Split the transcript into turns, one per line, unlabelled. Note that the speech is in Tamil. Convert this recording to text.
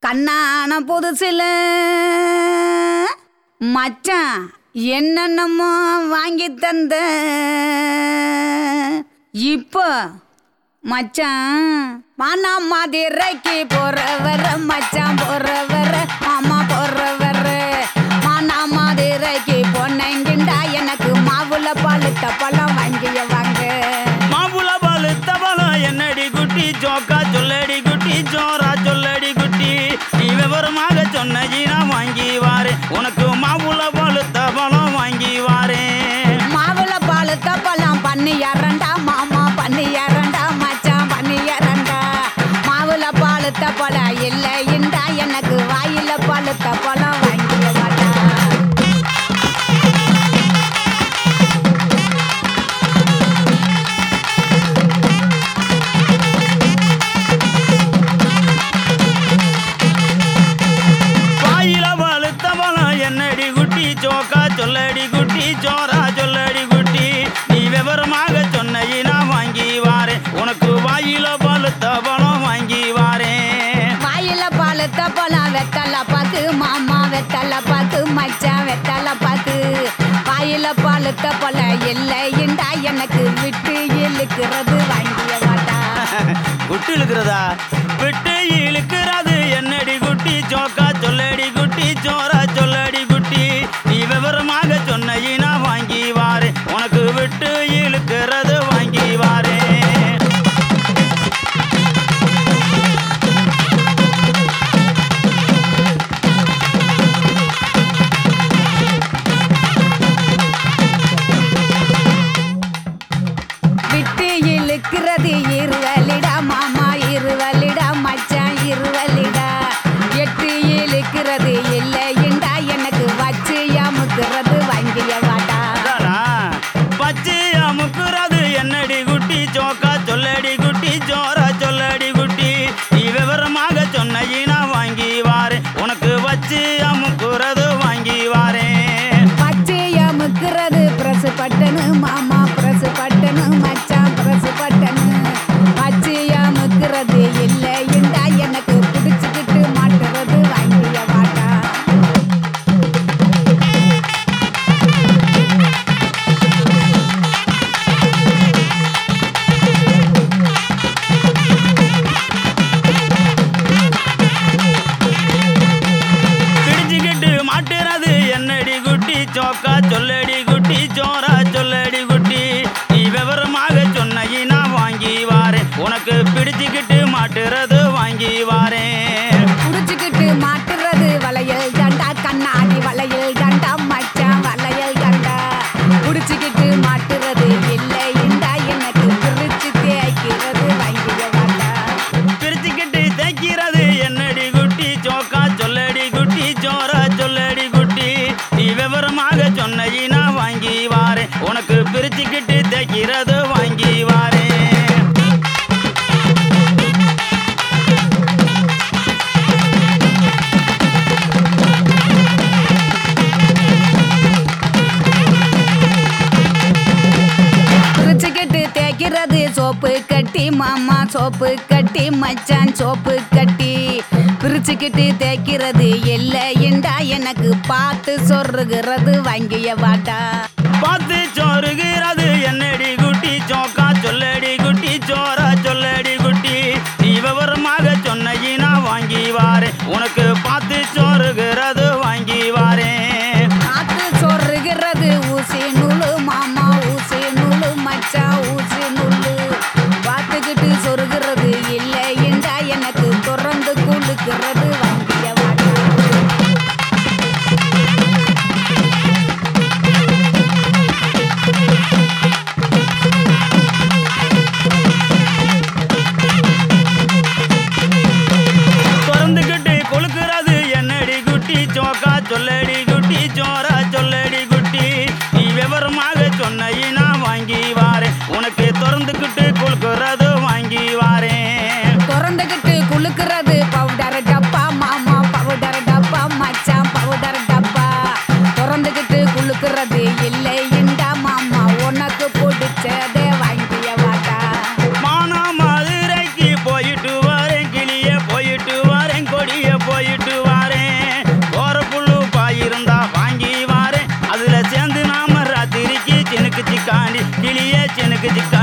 கண்ணான புதுசில் மச்சான் என்னென்னமோ வாங்கி தந்த இப்போ மச்சான் மானா மதுரைக்கு போறவர மச்சான் போறவர மாமா போறவர மானா மதுரைக்கு பொன்னங்கிண்டா எனக்கு மாவுல பழுத்த பழம் வாங்கிய வாங்க
மாம்புல பழுத்த பழம் என்னடி குட்டி ஜோக்கா சொல்லடி குட்டி ஜோரா சொல்லடி குட்டி நீ விவரமாக சொன்னஜி நான் வாங்கி வாரேன் உனக்கு மாம்புல பழுத்த பழம் வாங்கி வாரேன்
மாவுல பழுத்த பழம் பண்ணி இரண்டா மாமா பண்ணி இரண்டா மச்சான் பண்ணி இரண்டா மாவுல பழுத்த பழம் இல்லைண்டா எனக்கு வாயில பழுத்த பழம் வாங்கிய வாடா
வாயில பழுத்த பழம் என்னடி குட்டி ஜோக்கா சொல்லடி குட்டி ஜோரா சொல்லடி குட்டி நீ விவரமாக சொன்னஜி நான் வாங்கி வாரேன் உனக்கு வாயில பழுத்த பழம் வாங்கி வாரேன்
வாயில பழுத்த பழம் வெத்தல பாக்கு மாமா வெத்தல பாக்கு மச்சான் வெத்தல பாக்கு வாயில பழுத்த பழம் இல்லைண்டா எனக்கு விட்டு இழுக்கிறது வாங்கிய வாடா
குட்டி இழுக்கிறதா விட்டு இழுக்கிறது என்னடி குட்டி ஜோக்கா சொல்லடி குட்டி ஜோரா சொல்லடி குட்டி நீ விவரமாக சொன்ன நான் வாங்கி வாரேன் உனக்கு விட்டு இழுக்கிறது வாங்கி வாரேன்
விட்டு இழுக்கிறது இருவலிடா மாமா இருவலிடா மச்சான் இருவலிடா எட்டு இழுக்கிறது இல்லைண்டா எனக்கு வச்சு அமுக்கிறது வாங்கிய வாடா
அதானா? பச்சை அமுக்குறது என்னடி குட்டி ஜோக்கா சொல்லடி குட்டி ஜோரா சொல்லடி குட்டி நீ விவரமாக சொன்ன நான் வாங்கி வாரேன் உனக்கு வச்சு அமுக்குறது வாங்கி வாரேன்
வச்சு அமுக்கிறது பிரசு பட்டனு மாமா பிரசு பட்டனு மச்சான் பிரசு பட்டனு வச்சு அமுக்கிறது இல்லைண்டா எனக்கு பிடிச்சிக்கிட்டு மாட்டுறது வாங்கிய வாடா
பிடிச்சுக்கிட்டு மாட்டுறது என்னடி குட்டி ஜோக்கா சொல்லடி குட்டி ஜோரா சொல்லடி குட்டி நீ விவரமாக சொன்ன நான் வாங்கி வாரேன் உனக்கு பிடிச்சுக்கிட்டு மாட்டுறது வாங்கி வாரேன்
புடிச்சுக்கிட்டு மாட்டுறது வளையல் தண்டா கண்ணாடி வளையல் தண்டா மச்சான் வளையல் தண்டா புடிச்சுக்கிட்டு மாட்டுறது இல்லை இண்டா எனக்கு பிரிச்சு தேய்க்கிறது வாங்கிய வாடா
பிரிச்சுக்கிட்டு தைக்கிறது என்னடி குட்டி ஜோக்கா சொல்லடி குட்டி ஜோரா சொல்லடி குட்டி நீ விவரமாக சொன்ன நான் வாங்கி வாரேன் உனக்கு பிரிச்சுக்கிட்டு தைக்கிறது வாங்கி வாரேன்
பிரிச்சுக்கிட்டு தேய்க்கிறது சோப்பு கட்டி மாமா சோப்பு கட்டி மச்சான் சோப்பு கட்டி பிரிச்சுக்கிட்டு தேய்க்கிறது இல்லை இண்டா எனக்கு பார்த்து சொருகிறது வாங்கிய வாடா
பார்த்து சோறுகிறது என்னடி குட்டி ஜோக்கா சொல்லடி குட்டி ஜோரா சொல்லடி குட்டி நீ விவரமாக சொன்ன நான் வாங்கி வாரேன் உனக்கு பார்த்து சோறுகிறது வாங்கி வாரேன்
காத்து சொருகிறது ஊசி நூலு மாமா ஊசி நூலு மச்சான் ஊசி நூலு பார்த்துக்கிட்டு சொருகிறது இல்லை என்றா எனக்கு தொடர்ந்து குளுக்கிறது வாங்கிய வாடா
திறந்துக்கிட்டு கொழுக்கிறது என்னடி குட்டி ஜோக்கா சொல்லடி குட்டி ஜோரா சொல்லடி குட்டி நீ விவரமாக சொன்ன நான் வாங்கி வாரேன் உனக்கு திறந்துக்கிட்டு கொழுக்கிறது வாங்கி வாரேன்
திறந்துக்கிட்டு குளுக்கிறது பவுடர் டப்பா
ஜிக்கு ஜிக்கா